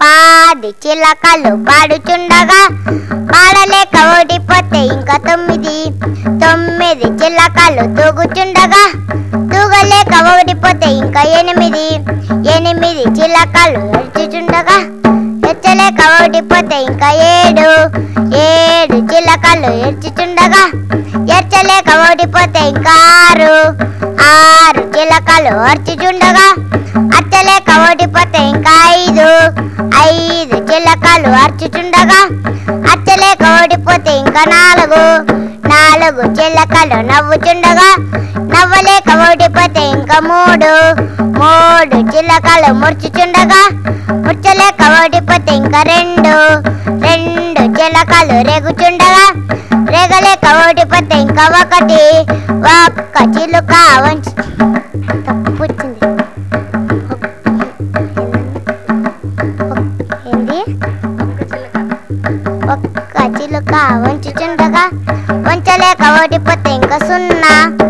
పాది చిలకలు పాడుచుండగా పాడలేక ఓడిపోతే ఇంకా తొమ్మిది తొమ్మిది చిలకలు తూగుచుండగా తూగలేక ఓడిపోతే ఇంకా ఎనిమిది ఎనిమిది చిలకలు ఎడుచుచుండగా ఎచ్చలేక ఓడిపోతే ఇంకా ఏడు ఏడు చిలకలు ఎడ్చుచుండగా ఎచ్చలేక ఓడిపోతే ఇంకా ఆరు ఆరు చిలకలు అర్చుచుండగా అచ్చలేక ఓడిపోతే ఇంకా ఐదు ఐదు చిలకలు అర్చుచుండగా అచ్చలేక ఓడిపోతే ఇంకా నాలుగు నాలుగు చిలకలు నవ్వుచుండగా నవ్వలేక ఓడిపోతే ఇంకా మూడు మూడు చిలకలు ముర్చుచుండగా ముర్చలేక ఓడిపోతే ఇంకా రెండు రెండు చిలకలు రేగుచుండగా రేగలేక ఓడిపోతే ఇంకా ఒకటి ఒక్క చిలుక వంచి తప్పు వచ్చింది ఏంది ఒక్క చిలుక వంచుచుండగా వంచలేక ఓడిపోతే ఇంకా సున్నా